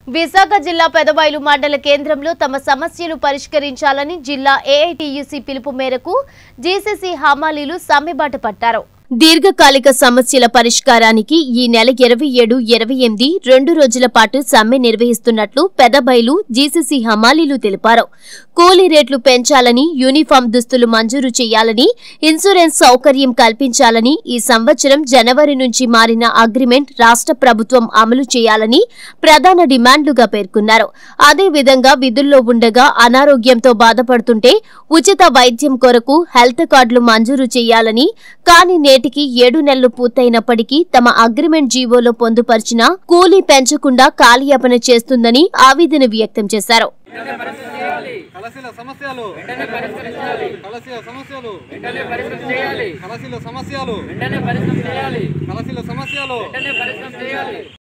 విశాఖ జిల్లా పెదబైలు మండల కేంద్రంలో తమ సమస్యలు పరిష్కరించాలని జిల్లా ఏఐటియుసి పిలుపు మేరకు జీసీసీ హమాలీలు సమ్మెబాట పట్టారు దీర్ఘకాలిక సమస్యల పరిష్కారానికి ఈ నెల ఇరవై ఏడు ఇరవై ఎనిమిది రెండు రోజుల పాటు సమ్మె నిర్వహిస్తున్నట్లు పెదబైలు జీసీసీ హమాలీలు తెలిపారు కూలీ రేట్లు పెంచాలని యూనిఫామ్ దుస్తులు మంజూరు చేయాలని ఇన్సూరెన్స్ సౌకర్యం కల్పించాలని ఈ సంవత్సరం జనవరి నుంచి మారిన అగ్రిమెంట్ రాష్ట్ర ప్రభుత్వం అమలు చేయాలని ప్రధాన డిమాండ్లుగా పేర్కొన్నారు అదేవిధంగా విధుల్లో ఉండగా అనారోగ్యంతో బాధపడుతుంటే ఉచిత వైద్యం కొరకు హెల్త్ కార్డులు మంజూరు చేయాలని కానీ నేటికి ఏడు నెలలు పూర్తయినప్పటికీ తమ అగ్రిమెంట్ జీవోలో పొందుపరిచిన కూలీ పెంచకుండా కాలయాపన చేస్తుందని ఆవేదన వ్యక్తం చేశారు కలశీల సమస్యలు కలశీల సమస్యలు వెంటనే పరిశ్రమ చేయాలి కలశీల సమస్యలు వెంటనే పరిశ్రమ చేయాలి కలశీల సమస్యలు వెంటనే పరిశ్రమ చేయాలి